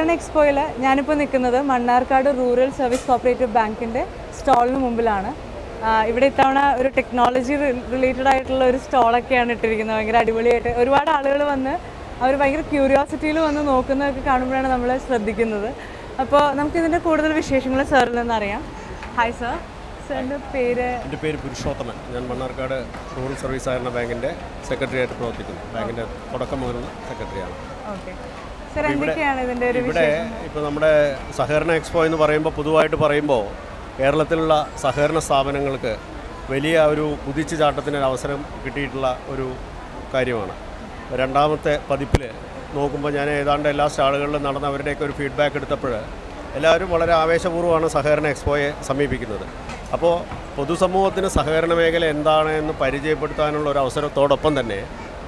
സഹകരണ എക്സ്പോയിൽ ഞാനിപ്പോൾ നിൽക്കുന്നത് മണ്ണാർക്കാട് റൂറൽ സർവീസ് കോപ്പറേറ്റീവ് ബാങ്കിൻ്റെ സ്റ്റാളിന് മുമ്പിലാണ് ആ, ഇവിടെ ഇത്തവണ ഒരു ടെക്നോളജി റിലേറ്റഡ് ആയിട്ടുള്ള ഒരു സ്റ്റോളൊക്കെയാണ് ഇട്ടിരിക്കുന്നത് ഭയങ്കര അടിപൊളിയായിട്ട് ഒരുപാട് ആളുകൾ വന്ന് അവർ ഭയങ്കര ക്യൂരിയോസിറ്റിയിൽ വന്ന് നോക്കുന്നതൊക്കെ കാണുമ്പോഴാണ് നമ്മൾ ശ്രദ്ധിക്കുന്നത് അപ്പോൾ നമുക്കിതിൻ്റെ കൂടുതൽ വിശേഷങ്ങൾ സാറിൽ നിന്ന് അറിയാം ഹായ് സാർ സാറിൻ്റെ പേര് എൻ്റെ പേര് പുരുഷോത്തമൻ ഞാൻ മണ്ണാർക്കാട് റൂറൽ സർവീസ് സഹകരണ ബാങ്കിൻ്റെ സെക്രട്ടറി ആയിട്ട് പ്രവർത്തിക്കുന്നു ബാങ്കിൻ്റെ തുടക്കം മുതലുള്ള സെക്രട്ടറിയാണ് ഓക്കെ സാർ എന്തൊക്കെയാണ് ഇതിൻ്റെ ഒരു ഇവിടെ ഇപ്പോൾ നമ്മുടെ സഹകരണ എക്സ്പോ എന്ന് പറയുമ്പോൾ പൊതുവായിട്ട് പറയുമ്പോൾ കേരളത്തിലുള്ള സഹകരണ സ്ഥാപനങ്ങൾക്ക് വലിയ ഒരു കുതിച്ചു ചാട്ടത്തിന് ഒരു അവസരം കിട്ടിയിട്ടുള്ള ഒരു കാര്യമാണ് രണ്ടാമത്തെ പതിപ്പിൽ നോക്കുമ്പോൾ ഞാൻ ഏതാണ്ട് എല്ലാ സ്റ്റാളുകളിലും നടന്ന അവരുടെയൊക്കെ ഒരു ഫീഡ്ബാക്ക് എടുത്തപ്പോൾ എല്ലാവരും വളരെ ആവേശപൂർവ്വമാണ് സഹകരണ എക്സ്പോയെ സമീപിക്കുന്നത് അപ്പോൾ പൊതുസമൂഹത്തിന് സഹകരണ മേഖല എന്താണ് എന്ന് പരിചയപ്പെടുത്താനുള്ള ഒരു അവസരത്തോടൊപ്പം തന്നെ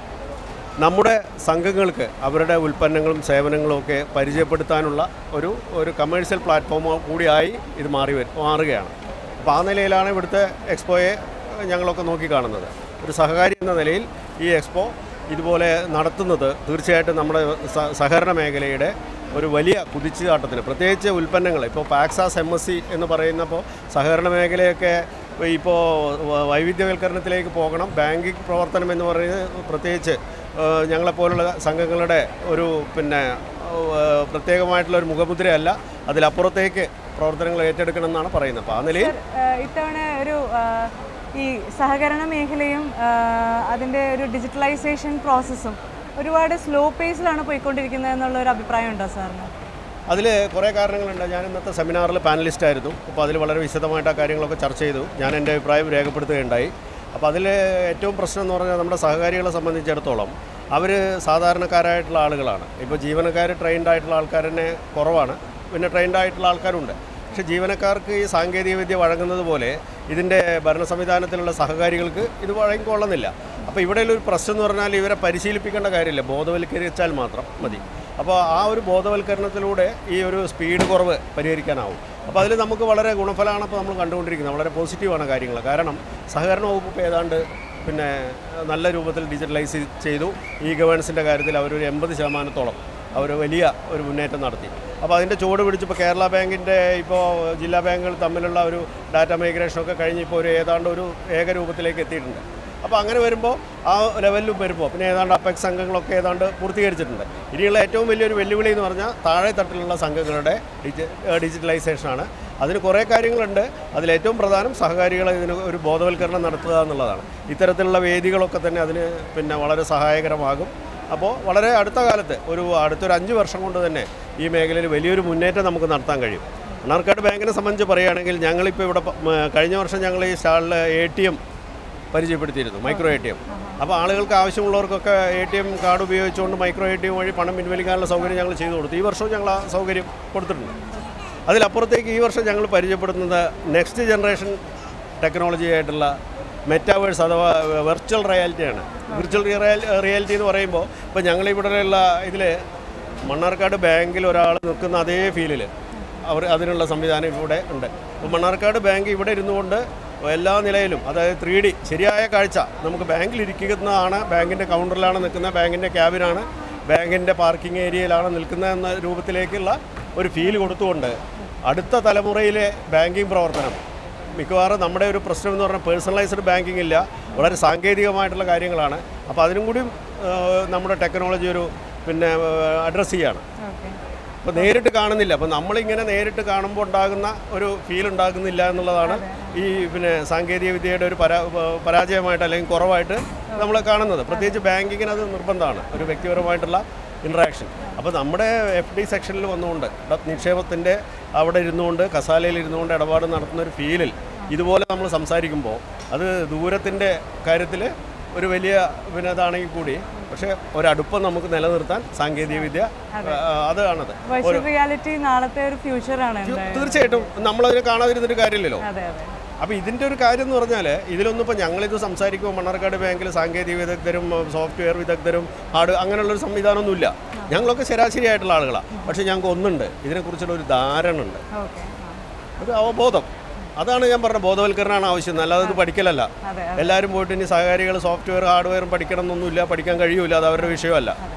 നമ്മുടെ സംഘങ്ങൾക്ക് അവരുടെ ഉൽപ്പന്നങ്ങളും സേവനങ്ങളും ഒക്കെ പരിചയപ്പെടുത്താനുള്ള ഒരു ഒരു കമേഴ്ഷ്യൽ പ്ലാറ്റ്ഫോം കൂടിയായി ഇത് മാറി വരും മാറുകയാണ് അപ്പോൾ ആ നിലയിലാണ് ഇവിടുത്തെ എക്സ്പോയെ ഞങ്ങളൊക്കെ നോക്കിക്കാണുന്നത് ഒരു സഹകാരി എന്ന നിലയിൽ ഈ എക്സ്പോ ഇതുപോലെ നടത്തുന്നത് തീർച്ചയായിട്ടും നമ്മുടെ സ- സഹകരണ മേഖലയുടെ ഒരു വലിയ കുതിച്ചുചാട്ടത്തിന് പ്രത്യേകിച്ച് ഉൽപ്പന്നങ്ങൾ ഇപ്പോൾ പാക്സാസ് എം എസ് സി എന്ന് പറയുന്നപ്പോൾ സഹകരണ മേഖലയൊക്കെ ഇപ്പോൾ വ- വൈവിധ്യവൽക്കരണത്തിലേക്ക് പോകണം ബാങ്കിങ് പ്രവർത്തനം എന്ന് പറയുന്നത് പ്രത്യേകിച്ച് ഏഹ്, ഞങ്ങളെപ്പോലുള്ള സംഘങ്ങളുടെ ഒരു പിന്നെ ഏഹ്, പ്രത്യേകമായിട്ടുള്ള ഒരു മുഖമുദ്രയല്ല അതിലപ്പുറത്തേക്ക് പ്രവർത്തനങ്ങൾ ഏറ്റെടുക്കണം എന്നാണ് പറയുന്നത് അപ്പോൾ ആ നിലയിൽ ഏഹ് ഇത്തവണ ഒരു ആഹ്, ഈ സഹകരണ മേഖലയും ആഹ്, അതിൻ്റെ ഒരു ഡിജിറ്റലൈസേഷൻ പ്രോസസ്സും ഒരുപാട് സ്ലോ പേസിലാണ് പോയിക്കൊണ്ടിരിക്കുന്നത് എന്നുള്ള ഒരു അഭിപ്രായം ഉണ്ടോ സാറിന് അതിൽ കുറേ കാരണങ്ങളുണ്ട് ഞാൻ ഇന്നത്തെ സെമിനാറിൽ പാനലിസ്റ്റ് ആയിരുന്നു അപ്പോൾ അതിൽ വളരെ വിശദമായിട്ട് ആ കാര്യങ്ങളൊക്കെ ചർച്ച ചെയ്തു ഞാൻ എൻ്റെ അഭിപ്രായം രേഖപ്പെടുത്തുകയുണ്ടായി അപ്പോൾ അതിൽ ഏറ്റവും പ്രശ്നം എന്ന് പറഞ്ഞാൽ നമ്മുടെ സഹകാരികളെ സംബന്ധിച്ചിടത്തോളം അവർ സാധാരണക്കാരായിട്ടുള്ള ആളുകളാണ് ഇപ്പോൾ ജീവനക്കാർ ട്രെയിൻഡ് ആയിട്ടുള്ള ആൾക്കാർ തന്നെ കുറവാണ് പിന്നെ ട്രെയിൻഡ് ആയിട്ടുള്ള ആൾക്കാരുണ്ട് പക്ഷേ ജീവനക്കാർക്ക് ഈ സാങ്കേതികവിദ്യ വഴങ്ങുന്നത് പോലെ ഇതിൻ്റെ ഭരണ സംവിധാനത്തിലുള്ള സഹകാരികൾക്ക് ഇത് വഴങ്ങിക്കൊള്ളുന്നില്ല അപ്പോൾ ഇവിടെ ഒരു പ്രശ്നം എന്ന് പറഞ്ഞാൽ ഇവരെ പരിശീലിപ്പിക്കേണ്ട കാര്യമില്ല ബോധവൽക്കരിച്ചാൽ മാത്രം മതി അപ്പോൾ ആ ഒരു ബോധവൽക്കരണത്തിലൂടെ ഈ ഒരു സ്പീഡ് കുറവ് പരിഹരിക്കാനാവും അപ്പോൾ അതിൽ നമുക്ക് വളരെ ഗുണഫലമാണ് ഇപ്പോൾ നമ്മൾ കണ്ടുകൊണ്ടിരിക്കുന്നത് വളരെ പോസിറ്റീവാണ് കാര്യങ്ങൾ കാരണം സഹകരണ വകുപ്പ് ഇപ്പോൾ ഏതാണ്ട് പിന്നെ നല്ല രൂപത്തിൽ ഡിജിറ്റലൈസ് ചെയ്തു ഈ ഗവേണൻസിൻ്റെ കാര്യത്തിൽ അവരൊരു എൺപത് ശതമാനത്തോളം അവർ വലിയ ഒരു മുന്നേറ്റം നടത്തി അപ്പോൾ അതിൻ്റെ ചുവട് പിടിച്ചപ്പോൾ കേരള ബാങ്കിൻ്റെ ഇപ്പോൾ ജില്ലാ ബാങ്കുകൾ തമ്മിലുള്ള ഒരു ഡാറ്റ മൈഗ്രേഷനൊക്കെ കഴിഞ്ഞ് ഇപ്പോൾ ഒരു ഏതാണ്ട് ഒരു ഏകരൂപത്തിലേക്ക് എത്തിയിട്ടുണ്ട് അപ്പോൾ അങ്ങനെ വരുമ്പോൾ ആ ലെവലിലും വരുമ്പോൾ പിന്നെ ഏതാണ്ട് അപ്പെക്സ് സംഘങ്ങളൊക്കെ ഏതാണ്ട് പൂർത്തീകരിച്ചിട്ടുണ്ട് ഇനിയുള്ള ഏറ്റവും വലിയൊരു വെല്ലുവിളി എന്ന് പറഞ്ഞാൽ താഴെ തട്ടിലുള്ള സംഘങ്ങളുടെ ഡിജി ഡിജിറ്റലൈസേഷനാണ് അതിന് കുറേ കാര്യങ്ങളുണ്ട് അതിലേറ്റവും പ്രധാനം സഹകാരികളെ ഇതിന് ഒരു ബോധവൽക്കരണം നടത്തുക എന്നുള്ളതാണ് ഇത്തരത്തിലുള്ള വേദികളൊക്കെ തന്നെ അതിന് പിന്നെ വളരെ സഹായകരമാകും അപ്പോൾ വളരെ അടുത്ത കാലത്ത് ഒരു അടുത്തൊരു അഞ്ച് വർഷം കൊണ്ട് തന്നെ ഈ മേഖലയിൽ വലിയൊരു മുന്നേറ്റം നമുക്ക് നടത്താൻ കഴിയും മണ്ണാർക്കാട് ബാങ്കിനെ സംബന്ധിച്ച് പറയുകയാണെങ്കിൽ ഞങ്ങളിപ്പോൾ ഇവിടെ പ- മ- കഴിഞ്ഞ വർഷം ഞങ്ങൾ ഈ സ്റ്റാളിൽ എ ടി എം പരിചയപ്പെടുത്തിയിരുന്നു മൈക്രോ എ ടി എം അപ്പോൾ ആളുകൾക്ക് ആവശ്യമുള്ളവർക്കൊക്കെ എ ടി എം കാർഡ് ഉപയോഗിച്ചുകൊണ്ട് മൈക്രോ എ ടി എം വഴി പണം പിൻവലിക്കാനുള്ള സൗകര്യം ഞങ്ങൾ ചെയ്തു കൊടുത്തു ഈ വർഷവും ഞങ്ങൾ ആ സൗകര്യം കൊടുത്തിട്ടുണ്ട് അതിലപ്പുറത്തേക്ക് ഈ വർഷം ഞങ്ങൾ പരിചയപ്പെടുന്നത് നെക്സ്റ്റ് ജനറേഷൻ ടെക്നോളജി ആയിട്ടുള്ള മെറ്റാവേഴ്സ് അഥവാ വെർച്വൽ റിയാലിറ്റിയാണ് വിർച്വൽ റിയാലിറ്റി എന്ന് പറയുമ്പോൾ ഇപ്പോൾ ഞങ്ങളിവിടെയുള്ള ഇതിൽ മണ്ണാർക്കാട് ബാങ്കിൽ ഒരാൾ നിൽക്കുന്ന അതേ ഫീലിൽ അവർ അതിനുള്ള സംവിധാനം ഇവിടെ ഉണ്ട് അപ്പോൾ മണ്ണാർക്കാട് ബാങ്ക് ഇവിടെ ഇരുന്നുകൊണ്ട് എല്ലാ നിലയിലും അതായത് ത്രീ ഡി ശരിയായ കാഴ്ച നമുക്ക് ബാങ്കിൽ ഇരിക്കുന്നതാണ് ബാങ്കിൻ്റെ കൗണ്ടറിലാണ് നിൽക്കുന്നത് ബാങ്കിൻ്റെ ക്യാബിനാണ് ബാങ്കിൻ്റെ പാർക്കിംഗ് ഏരിയയിലാണ് നിൽക്കുന്നത് എന്ന രൂപത്തിലേക്കുള്ള ഒരു ഫീൽ കൊടുത്തുകൊണ്ട് അടുത്ത തലമുറയിലെ ബാങ്കിങ് പ്രവർത്തനം മിക്കവാറും നമ്മുടെ ഒരു പ്രശ്നം എന്ന് പറഞ്ഞാൽ പേഴ്സണലൈസ്ഡ് ബാങ്കിങ് ഇല്ല വളരെ സാങ്കേതികമായിട്ടുള്ള കാര്യങ്ങളാണ് അപ്പോൾ അതിനും കൂടി ഏഹ്, നമ്മുടെ ടെക്നോളജി ഒരു പിന്നെ അഡ്രസ്സ് ചെയ്യാണ് ഓക്കെ അപ്പോൾ നേരിട്ട് കാണുന്നില്ല അപ്പോൾ നമ്മളിങ്ങനെ നേരിട്ട് കാണുമ്പോൾ ഉണ്ടാകുന്ന ഒരു ഫീൽ ഉണ്ടാകുന്നില്ല എന്നുള്ളതാണ് ഈ പിന്നെ സാങ്കേതിക വിദ്യയുടെ ഒരു പരാ പരാജയമായിട്ട് അല്ലെങ്കിൽ കുറവായിട്ട് നമ്മൾ കാണുന്നത് പ്രത്യേകിച്ച് ബാങ്കിങ്ങിന് അത് നിർബന്ധമാണ് ഒരു വ്യക്തിപരമായിട്ടുള്ള ഇൻട്രാക്ഷൻ അപ്പോൾ നമ്മുടെ എഫ് ഡി സെക്ഷനിൽ വന്നുകൊണ്ട് ഡ- നിക്ഷേപത്തിൻ്റെ അവിടെ ഇരുന്നുകൊണ്ട് കസാലയിൽ ഇരുന്നുകൊണ്ട് ഇടപാട് നടത്തുന്ന ഒരു ഫീലിൽ ഇതുപോലെ നമ്മൾ സംസാരിക്കുമ്പോൾ അത് ദൂരത്തിൻ്റെ കാര്യത്തിൽ ഒരു വലിയ പിന്നെ ഇതാണെങ്കിൽ കൂടി പക്ഷേ ഒരടുപ്പം നമുക്ക് നിലനിർത്താൻ സാങ്കേതികവിദ്യ ആ, അതാണത് വെർച്വൽ റിയാലിറ്റി നാളത്തെ ഒരു ഫ്യൂച്ചറാണ് എന്തായാലും തീർച്ചയായിട്ടും നമ്മളതിനെ കാണാതിരുന്നൊരു കാര്യമില്ലല്ലോ അതെ അതെ അപ്പോൾ ഇതിൻ്റെ ഒരു കാര്യം എന്ന് പറഞ്ഞാൽ ഇതിലൊന്നും ഇപ്പോൾ ഞങ്ങളിത് സംസാരിക്കുമ്പോൾ മണ്ണാർക്കാട് ബാങ്കിൽ സാങ്കേതിക വിദഗ്ധരും സോഫ്റ്റ്വെയർ വിദഗ്ധരും ഹാർഡ് അങ്ങനെയുള്ളൊരു സംവിധാനമൊന്നുമില്ല ഞങ്ങളൊക്കെ ശരാശരിയായിട്ടുള്ള ആളുകളാണ് പക്ഷേ ഞങ്ങൾക്ക് ഒന്നുണ്ട് ഇതിനെക്കുറിച്ചുള്ള ഒരു ധാരണ ഉണ്ട് ഓക്കെ ഒരു അവബോധം അതാണ് ഞാൻ പറഞ്ഞ ബോധവൽക്കരണമാണ് ആവശ്യം അല്ലാതെ ഇത് പഠിക്കലല്ല അതെ എല്ലാവരും പോയിട്ട് ഇനി സഹകാരികൾ സോഫ്റ്റ്വെയർ ഹാർഡ്വെയറും പഠിക്കണം എന്നൊന്നുമില്ല പഠിക്കാൻ കഴിയൂല അത് അവരുടെ വിഷയമല്ല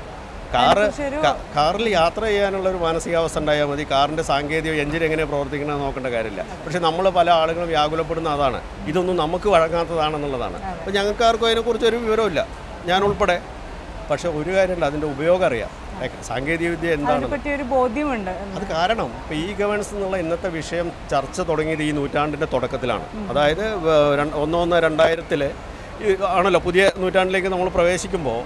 കാറ് അതിനെക്കുറിച്ചൊരു- കാ- കാറിൽ യാത്ര ചെയ്യാനുള്ള ഒരു മാനസികാവസ്ഥ ഉണ്ടായാൽ മതി കാറിൻ്റെ സാങ്കേതിക എഞ്ചിൻ എങ്ങനെ പ്രവർത്തിക്കണമെന്ന് നോക്കേണ്ട കാര്യമില്ല പക്ഷേ നമ്മൾ പല ആളുകളും വ്യാകുലപ്പെടുന്ന അതാണ് ഇതൊന്നും നമുക്ക് വഴങ്ങാത്തതാണെന്നുള്ളതാണ് അപ്പോൾ ഞങ്ങൾക്ക് ആർക്കും അതിനെക്കുറിച്ച് ഒരു വിവരമില്ല ഞാൻ ഉൾപ്പെടെ പക്ഷേ ഒരു കാര്യമുണ്ട് അതിൻ്റെ ഉപയോഗം അറിയാം സാങ്കേതികവിദ്യ എന്താണ് അതിനെപ്പറ്റി ഒരു ബോധ്യമുണ്ട് അത് കാരണം ഇപ്പോൾ ഈ ഗവേണൻസ് എന്നുള്ള ഇന്നത്തെ വിഷയം ചർച്ച തുടങ്ങിയത് ഈ നൂറ്റാണ്ടിൻ്റെ തുടക്കത്തിലാണ് അതായത് വ- രണ്ട്- ഒന്ന് ഒന്ന് രണ്ടായിരത്തിൽ ആണല്ലോ പുതിയ നൂറ്റാണ്ടിലേക്ക് നമ്മൾ പ്രവേശിക്കുമ്പോൾ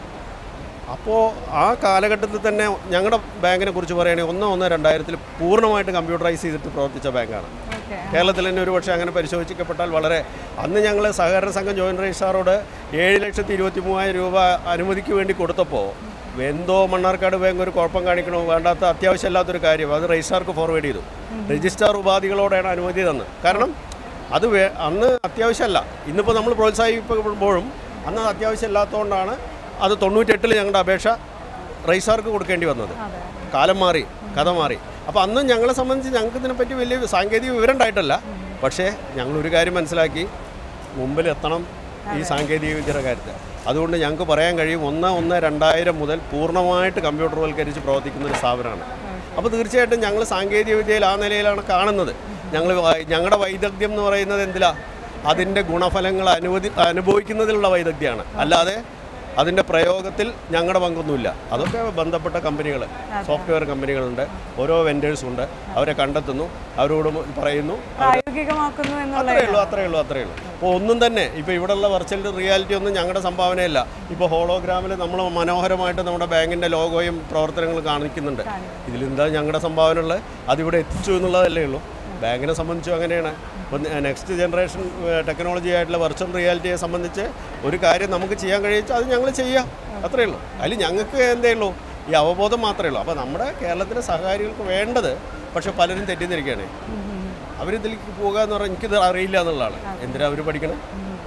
അപ്പോൾ ആ കാലഘട്ടത്തിൽ തന്നെ ഞങ്ങളുടെ ബാങ്കിനെ കുറിച്ച് പറയുകയാണെങ്കിൽ ഒന്ന് ഒന്ന് രണ്ടായിരത്തിൽ പൂർണ്ണമായിട്ട് കമ്പ്യൂട്ടറൈസ് ചെയ്തിട്ട് പ്രവർത്തിച്ച ബാങ്കാണ് ഓക്കെ കേരളത്തിൽ തന്നെ ഒരു പക്ഷേ അങ്ങനെ പരിശോധിക്കപ്പെട്ടാൽ വളരെ അന്ന് ഞങ്ങൾ സഹകരണ സംഘം ജോയിൻറ്റ് രജിസ്ട്രാറോട് ഏഴ് ലക്ഷത്തി ഇരുപത്തി മൂവായിരം രൂപ അനുമതിക്ക് വേണ്ടി കൊടുത്തപ്പോൾ എന്തോ മണ്ണാർക്കാട് ബാങ്ക് ഒരു കുഴപ്പം കാണിക്കണോ വേണ്ടാത്ത അത്യാവശ്യമില്ലാത്തൊരു കാര്യം അത് രജിസ്ട്രാർക്ക് ഫോർവേഡ് ചെയ്തു രജിസ്ട്രാർ ഉപാധികളോടെയാണ് അനുമതി തന്നത് കാരണം അത് വേ അന്ന് അത്യാവശ്യമല്ല ഇന്നിപ്പോൾ നമ്മൾ പ്രോത്സാഹിപ്പിക്കുമ്പോഴും അന്ന് അത് അത്യാവശ്യമില്ലാത്തതുകൊണ്ടാണ് അത് തൊണ്ണൂറ്റെട്ടിൽ ഞങ്ങളുടെ അപേക്ഷ രജിസ്ട്രാർക്ക് കൊടുക്കേണ്ടി വന്നത് അതെ കാലം മാറി കഥ മാറി അപ്പോൾ അന്ന് ഞങ്ങളെ സംബന്ധിച്ച് ഞങ്ങൾക്ക് ഇതിനെപ്പറ്റി വലിയ സാങ്കേതിക വിവരം ഉണ്ടായിട്ടല്ല പക്ഷേ ഞങ്ങൾ ഒരു കാര്യം മനസ്സിലാക്കി മുമ്പിൽ എത്തണം ഈ സാങ്കേതിക വിദ്യയുടെ കാര്യത്തിൽ അതുകൊണ്ട് ഞങ്ങൾക്ക് പറയാൻ കഴിയും ഒന്ന് ഒന്ന് രണ്ടായിരം മുതൽ പൂർണ്ണമായിട്ട് കമ്പ്യൂട്ടർവൽക്കരിച്ച് പ്രവർത്തിക്കുന്ന ഒരു സ്ഥാപനമാണ് അപ്പോൾ തീർച്ചയായിട്ടും ഞങ്ങൾ സാങ്കേതിക വിദ്യയിൽ ആ നിലയിലാണ് കാണുന്നത് ഞങ്ങൾ വ- ഞങ്ങളുടെ വൈദഗ്ധ്യം എന്ന് പറയുന്നത് എന്തിലാ അതിൻ്റെ ഗുണഫലങ്ങൾ അനുവദി അനുഭവിക്കുന്നതിലുള്ള വൈദഗ്ധ്യമാണ് അല്ലാതെ അതിൻ്റെ പ്രയോഗത്തിൽ ഞങ്ങളുടെ പങ്കൊന്നുമില്ല അതൊക്കെ ബന്ധപ്പെട്ട കമ്പനികൾ സോഫ്റ്റ്വെയർ കമ്പനികളുണ്ട് ഓരോ വെൻഡേഴ്സും ഉണ്ട് അവരെ കണ്ടെത്തുന്നു അവരോട് പറയുന്നു പ്രായോഗികമാക്കുന്നു എന്നുള്ള അത്രയേ ഉള്ളൂ അത്രയേ ഉള്ളൂ അത്രയേ ഉള്ളൂ അപ്പോൾ ഒന്നും തന്നെ ഇപ്പോൾ ഇവിടെയുള്ള വെർച്വൽ റിയാലിറ്റി ഒന്നും ഞങ്ങളുടെ സംഭാവനയല്ല ഇപ്പോൾ ഹോളോഗ്രാമിൽ നമ്മൾ മനോഹരമായിട്ട് നമ്മുടെ ബാങ്കിൻ്റെ ലോഗോയും പ്രവർത്തനങ്ങളും കാണിക്കുന്നുണ്ട് ഇതിലെന്താ ഞങ്ങളുടെ സംഭാവന ഉള്ളത് അതിവിടെ എത്തിച്ചു എന്നുള്ളതല്ലേ ഉള്ളൂ ബാങ്കിനെ സംബന്ധിച്ചും അങ്ങനെയാണ് ഇപ്പം നെക്സ്റ്റ് ജനറേഷൻ ടെക്നോളജി ആയിട്ടുള്ള വെർച്വൽ റിയാലിറ്റിയെ സംബന്ധിച്ച് ഒരു കാര്യം നമുക്ക് ചെയ്യാൻ കഴിയിച്ചാൽ അത് ഞങ്ങൾ ചെയ്യാം അത്രയേ ഉള്ളൂ അതിൽ ഞങ്ങൾക്ക് എന്തേ ഉള്ളൂ ഈ അവബോധം മാത്രമേ ഉള്ളൂ അപ്പോൾ നമ്മുടെ കേരളത്തിലെ സഹകാരികൾക്ക് വേണ്ടത് പക്ഷെ പലരും തെറ്റിദ്ധരിക്കുകയാണ് അവരിതിലേക്ക് പോകുക എന്ന് പറഞ്ഞാൽ എനിക്കിത് അറിയില്ല എന്നുള്ളതാണ് എന്തിനാ അവർ പഠിക്കണം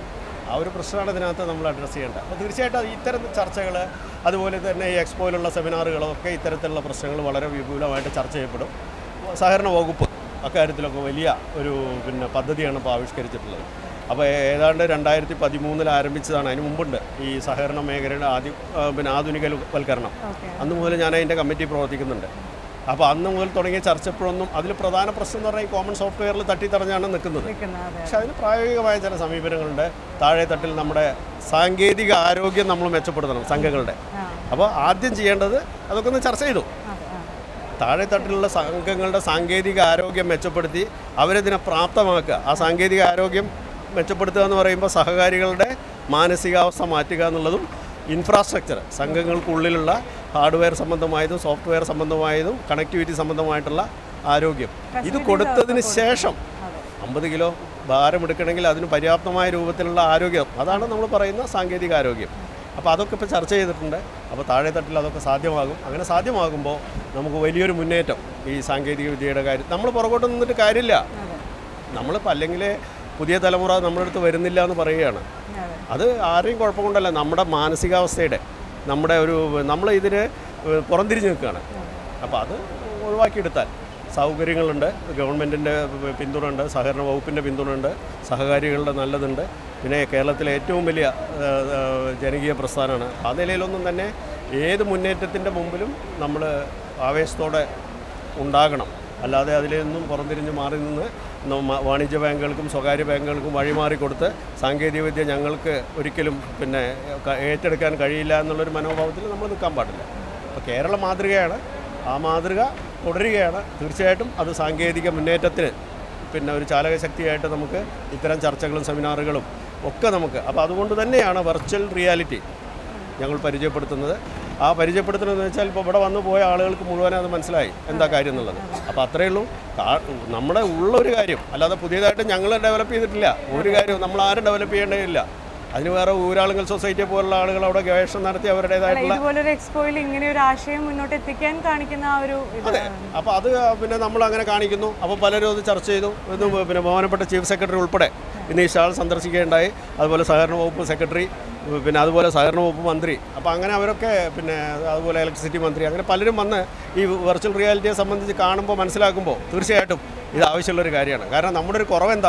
ആ ഒരു പ്രശ്നമാണ് ഇതിനകത്ത് നമ്മൾ അഡ്രസ്സ് ചെയ്യേണ്ടത് അപ്പോൾ തീർച്ചയായിട്ടും അത് ഇത്തരം ചർച്ചകൾ അതുപോലെ തന്നെ ഈ എക്സ്പോയിലുള്ള സെമിനാറുകളൊക്കെ ഇത്തരത്തിലുള്ള പ്രശ്നങ്ങൾ വളരെ വിപുലമായിട്ട് ചർച്ച ചെയ്യപ്പെടും സഹകരണ വകുപ്പ് അക്കാര്യത്തിലൊക്കെ വലിയ ഒരു പിന്നെ പദ്ധതിയാണ് ഇപ്പോൾ ആവിഷ്കരിച്ചിട്ടുള്ളത് അപ്പോൾ ഏതാണ്ട് രണ്ടായിരത്തി പതിമൂന്നിൽ ആരംഭിച്ചതാണ് അതിന് മുമ്പുണ്ട് ഈ സഹകരണ മേഖലയുടെ ആദ്യ ആ, പിന്നെ ആധുനികവൽക്കരണം ഓക്കെ അന്ന് മുതൽ ഞാൻ അതിൻ്റെ കമ്മിറ്റി പ്രവർത്തിക്കുന്നുണ്ട് അപ്പോൾ അന്ന് മുതൽ തുടങ്ങിയ ചർച്ചപ്പോഴൊന്നും അതിൽ പ്രധാന പ്രശ്നം എന്ന് പറഞ്ഞാൽ ഈ കോമൺ സോഫ്റ്റ്വെയറിൽ തട്ടിത്തറഞ്ഞാണ് നിൽക്കുന്നത് നിൽക്കുന്ന അതെ പക്ഷെ അതിന് പ്രായോഗികമായ ചില സമീപനങ്ങളുണ്ട് താഴെ തട്ടിൽ നമ്മുടെ സാങ്കേതിക ആരോഗ്യം നമ്മൾ മെച്ചപ്പെടുത്തണം സംഘങ്ങളുടെ ആ അപ്പോൾ ആദ്യം ചെയ്യേണ്ടത് അതൊക്കെ ഒന്ന് ചർച്ച ചെയ്തു അതെ ആ താഴെ തട്ടിലുള്ള സംഘങ്ങളുടെ സാങ്കേതിക ആരോഗ്യം മെച്ചപ്പെടുത്തി അവരതിനെ പ്രാപ്തമാക്കുക ആ സാങ്കേതിക ആരോഗ്യം മെച്ചപ്പെടുത്തുക എന്ന് പറയുമ്പോൾ സഹകാരികളുടെ മാനസികാവസ്ഥ മാറ്റുക എന്നുള്ളതും ഇൻഫ്രാസ്ട്രക്ചർ സംഘങ്ങൾക്കുള്ളിലുള്ള ഹാർഡ്വെയർ സംബന്ധമായതും സോഫ്റ്റ്വെയർ സംബന്ധമായതും കണക്ടിവിറ്റി സംബന്ധമായിട്ടുള്ള ആരോഗ്യം ഇത് കൊടുത്തതിന് ശേഷം അമ്പത് കിലോ ഭാരം എടുക്കണമെങ്കിൽ അതിന് പര്യാപ്തമായ രൂപത്തിലുള്ള ആരോഗ്യം അതാണ് നമ്മൾ പറയുന്ന സാങ്കേതിക ആരോഗ്യം അപ്പോൾ അതൊക്കെ ഇപ്പോൾ ചർച്ച ചെയ്തിട്ടുണ്ട് അപ്പോൾ താഴെ തട്ടിൽ അതൊക്കെ സാധ്യമാകും അങ്ങനെ സാധ്യമാകുമ്പോൾ നമുക്ക് വലിയൊരു മുന്നേറ്റം ഈ സാങ്കേതിക വിദ്യയുടെ കാര്യം നമ്മൾ പുറകോട്ട് നിന്നിട്ട് കാര്യമില്ല നമ്മളിപ്പോൾ അല്ലെങ്കിൽ പുതിയ തലമുറ നമ്മുടെ അടുത്ത് വരുന്നില്ല എന്ന് പറയുകയാണ് അതെ അത് ആരെയും കുഴപ്പം കൊണ്ടല്ല നമ്മുടെ മാനസികാവസ്ഥയുടെ നമ്മുടെ ഒരു നമ്മൾ ഇതിന് പുറംതിരിഞ്ഞ് നിൽക്കുകയാണ് അപ്പോൾ അത് ഒഴിവാക്കിയെടുത്താൽ സൗകര്യങ്ങളുണ്ട് ഗവൺമെൻറ്റിൻ്റെ പിന്തുണയുണ്ട് സഹകരണ വകുപ്പിൻ്റെ പിന്തുണയുണ്ട് സഹകാരികളുടെ നല്ലതുണ്ട് പിന്നെ കേരളത്തിലെ ഏറ്റവും വലിയ ആ, ആ, ജനകീയ പ്രസ്ഥാനമാണ് ആ നിലയിലൊന്നും തന്നെ ഏത് മുന്നേറ്റത്തിൻ്റെ മുമ്പിലും നമ്മൾ ആവേശത്തോടെ ഉണ്ടാകണം അല്ലാതെ അതിൽ നിന്നും പുറംതിരിഞ്ഞ് മാറി നിന്ന് നമ്മ- വാണിജ്യ ബാങ്കുകൾക്കും സ്വകാര്യ ബാങ്കുകൾക്കും വഴിമാറി കൊടുത്ത് സാങ്കേതികവിദ്യ ഞങ്ങൾക്ക് ഒരിക്കലും പിന്നെ ക- ഏറ്റെടുക്കാൻ കഴിയില്ല എന്നുള്ളൊരു മനോഭാവത്തിൽ നമ്മൾ നിൽക്കാൻ പാടില്ല അപ്പോൾ കേരള മാതൃകയാണ് ആ മാതൃക തുടരുകയാണ് തീർച്ചയായിട്ടും അത് സാങ്കേതിക മുന്നേറ്റത്തിന് പിന്നെ ഒരു ചാലകശക്തിയായിട്ട് നമുക്ക് ഇത്തരം ചർച്ചകളും സെമിനാറുകളും ഒക്കെ നമുക്ക് അപ്പോൾ അതുകൊണ്ട് തന്നെയാണ് വെർച്വൽ റിയാലിറ്റി ഞങ്ങൾ പരിചയപ്പെടുത്തുന്നത് ആ പരിചയപ്പെടുത്തുന്നതെന്ന് വെച്ചാൽ ഇപ്പോൾ ഇവിടെ വന്നു പോയ ആളുകൾക്ക് മുഴുവൻ അത് മനസ്സിലായി എന്താ കാര്യം എന്നുള്ളത് അപ്പോൾ അത്രയേ ഉള്ളൂ കാ- നമ്മുടെ ഉള്ള ഒരു കാര്യം അല്ലാതെ പുതിയതായിട്ട് ഞങ്ങൾ ഡെവലപ്പ് ചെയ്തിട്ടില്ല ഒരു കാര്യവും നമ്മൾ ആരും ഡെവലപ്പ് ചെയ്യേണ്ടതില്ല അതിന് വേറെ ഊരാളുകൾ സൊസൈറ്റിയെ പോലുള്ള ആളുകൾ അവിടെ ഗവേഷണം നടത്തി അവരുടേതായിട്ടുള്ള ഇതുപോലൊരു എക്സ്പോയിൽ ഇങ്ങനെ ഒരു ആശയം മുന്നോട്ട് എത്തിക്കാൻ കാണിക്കുന്ന ആ ഒരു ഇത് അതെ അപ്പോൾ അത് പിന്നെ നമ്മൾ അങ്ങനെ കാണിക്കുന്നു അപ്പോൾ പലരും അത് ചർച്ച ചെയ്തു ഇന്ന് പിന്നെ ബഹുമാനപ്പെട്ട ചീഫ് സെക്രട്ടറി ഉൾപ്പെടെ ഇന്ന് ഈ സ്റ്റാൾ സന്ദർശിക്കുകയുണ്ടായി അതുപോലെ സഹകരണ വകുപ്പ് സെക്രട്ടറി പിന്നെ അതുപോലെ സഹകരണ വകുപ്പ് മന്ത്രി അപ്പോൾ അങ്ങനെ അവരൊക്കെ പിന്നെ അതുപോലെ ഇലക്ട്രിസിറ്റി മന്ത്രി അങ്ങനെ പലരും വന്ന് ഈ വെർച്വൽ റിയാലിറ്റിയെ സംബന്ധിച്ച് കാണുമ്പോൾ മനസ്സിലാക്കുമ്പോൾ തീർച്ചയായിട്ടും ഇത് ആവശ്യമുള്ളൊരു കാര്യമാണ് കാരണം നമ്മുടെ ഒരു കുറവെന്താ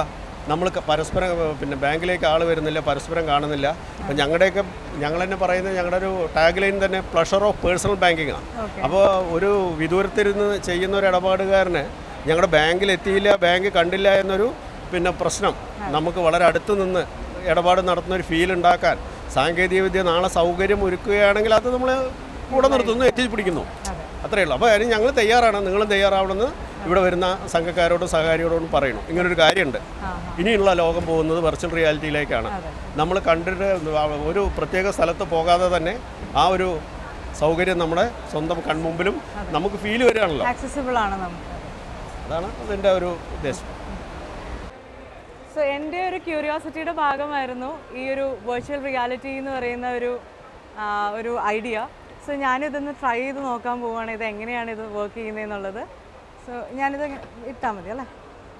നമ്മൾ ക- പരസ്പരം ഏഹ്, പിന്നെ ബാങ്കിലേക്ക് ആൾ വരുന്നില്ല പരസ്പരം കാണുന്നില്ല അപ്പം ഞങ്ങളുടെയൊക്കെ ഞങ്ങൾ തന്നെ പറയുന്നത് ഞങ്ങളുടെ ഒരു ടാഗ് ലൈൻ തന്നെ പ്ലഷർ ഓഫ് പേഴ്സണൽ ബാങ്കിങ് ആണ് Okay. അപ്പോൾ ഒരു വിദൂരത്തിരുന്ന് ചെയ്യുന്ന ഒരു ഇടപാടുകാരന് ഞങ്ങളുടെ ബാങ്കിൽ എത്തിയില്ല ബാങ്ക് കണ്ടില്ല എന്നൊരു പിന്നെ പ്രശ്നം നമുക്ക് വളരെ അടുത്ത് നിന്ന് ഇടപാട് നടത്തുന്ന ഒരു ഫീൽ ഉണ്ടാക്കാൻ സാങ്കേതികവിദ്യ നാളെ സൗകര്യം ഒരുക്കുകയാണെങ്കിൽ അത് നമ്മൾ കൂടെ നിർത്തുന്നു എത്തിപ്പിടിക്കുന്നു അതെ അത്രയേ ഉള്ളൂ അപ്പോൾ അതിന് ഞങ്ങൾ തയ്യാറാണ് നിങ്ങളും തയ്യാറാവണമെന്ന് ഇവിടെ വരുന്ന സംഘക്കാരോടും സഹകാരികളോടും പറയണം ഇങ്ങനൊരു കാര്യമുണ്ട് ആ ഇനിയുള്ള ലോകം പോകുന്നത് വെർച്വൽ റിയാലിറ്റിയിലേക്കാണ് അതെ നമ്മൾ കണ്ടിട്ട് ഒരു പ്രത്യേക സ്ഥലത്ത് പോകാതെ തന്നെ ആ ഒരു സൗകര്യം നമ്മുടെ സ്വന്തം കൺമുമ്പിലും നമുക്ക് ഫീൽ വരികയാണല്ലോ ആക്സസിബിൾ ആണ് നമുക്ക് അതാണ് അതിൻ്റെ ഒരു ഉദ്ദേശം സോ എൻ്റെ ഒരു ക്യൂരിയോസിറ്റിയുടെ ഭാഗമായിരുന്നു ഈ ഒരു വെർച്വൽ റിയാലിറ്റി എന്ന് പറയുന്ന ഒരു ആ, ഒരു ഐഡിയ സോ ഞാനിതൊന്ന് ട്രൈ ചെയ്ത് നോക്കാൻ പോവുകയാണ് ഇത് എങ്ങനെയാണ് ഇത് വർക്ക് ചെയ്യുന്നതെന്നുള്ളത് സോ ഞാനിത് ഇട്ടാൽ മതി അല്ലേ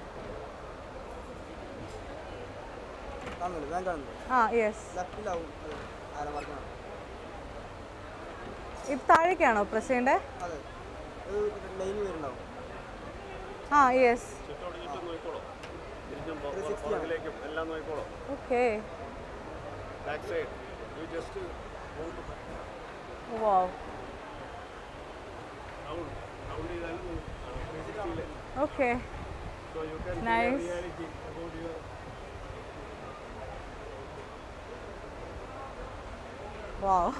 കാണുന്നില്ല ഞാൻ കാണുന്നില്ല ആ യെസ് ലെഫ്റ്റിലാവും അത് ആര മാർക്ക് കാണാം ഇത് താഴേക്കാണോ പ്രസ് ചെയ്യേണ്ടത് അതെ അത് ലൈൻ വരുന്നുണ്ടാവും ആ യെസ് എല്ലാം നോക്കിക്കോളൂ okay back side you just wow okay nice wow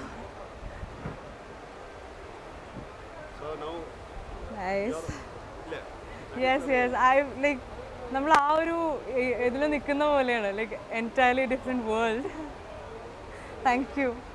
So now, nice ഇല്ലേ? യെസ് യെസ് ഐ ലൈക്ക് നമ്മൾ ആ ഒരു ഇതിൽ നിൽക്കുന്ന പോലെയാണ് like entirely different world thank U